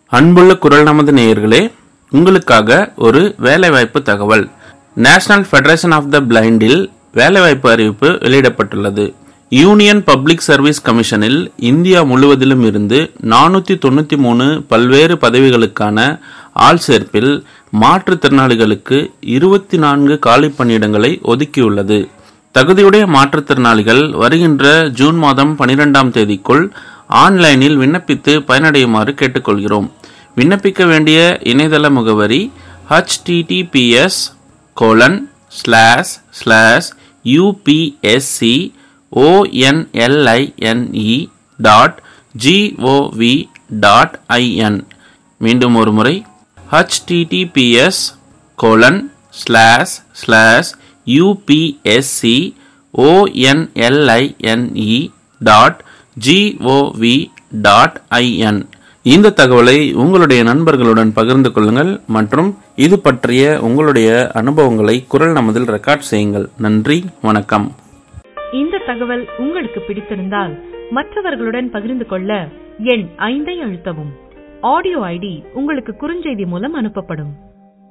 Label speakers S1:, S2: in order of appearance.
S1: அன்புள்ள குரல் நமது நேயர்களே உங்களுக்காக ஒரு வேலைவாய்ப்பு தகவல் நேஷனல் ஃபெடரேஷன் ஆஃப் த பிளைண்டில் வேலைவாய்ப்பு அறிவிப்பு வெளியிடப்பட்டுள்ளது யூனியன் பப்ளிக் சர்வீஸ் கமிஷனில் இந்தியா முழுவதிலும் இருந்து நானூற்றி தொண்ணூற்றி மூணு பல்வேறு பதவிகளுக்கான ஆள் சேர்ப்பில் மாற்றுத்திறனாளிகளுக்கு இருபத்தி நான்கு காலி பணியிடங்களை ஒதுக்கியுள்ளது தகுதியுடைய மாற்றுத்திறனாளிகள் வருகின்ற ஜூன் மாதம் பனிரெண்டாம் தேதிக்குள் ஆன்லைனில் விண்ணப்பித்து பயனடையுமாறு கேட்டுக்கொள்கிறோம் விண்ணப்பிக்க வேண்டிய இணையதள முகவரி https colon slash slash UPSC O N L I N E dot G O V dot I N மீண்டும் ஒரு முறை https colon slash slash UPSC O N L I N E dot G O V dot I N இந்த தகவலை உங்களுடைய நண்பர்களுடன் பகிர்ந்து கொள்ளுங்கள் மற்றும் இது பற்றிய உங்களுடைய அனுபவங்களை குரல் நமதில் ரெக்கார்ட் செய்யுங்கள் நன்றி வணக்கம்
S2: இந்த தகவல் உங்களுக்கு பிடித்திருந்தால் மற்றவர்களுடன் பகிர்ந்து கொள்ள எண் ஐந்தை அழுத்தவும் ஆடியோ ஐடி உங்களுக்கு குறுஞ்செய்தி மூலம் அனுப்பப்படும்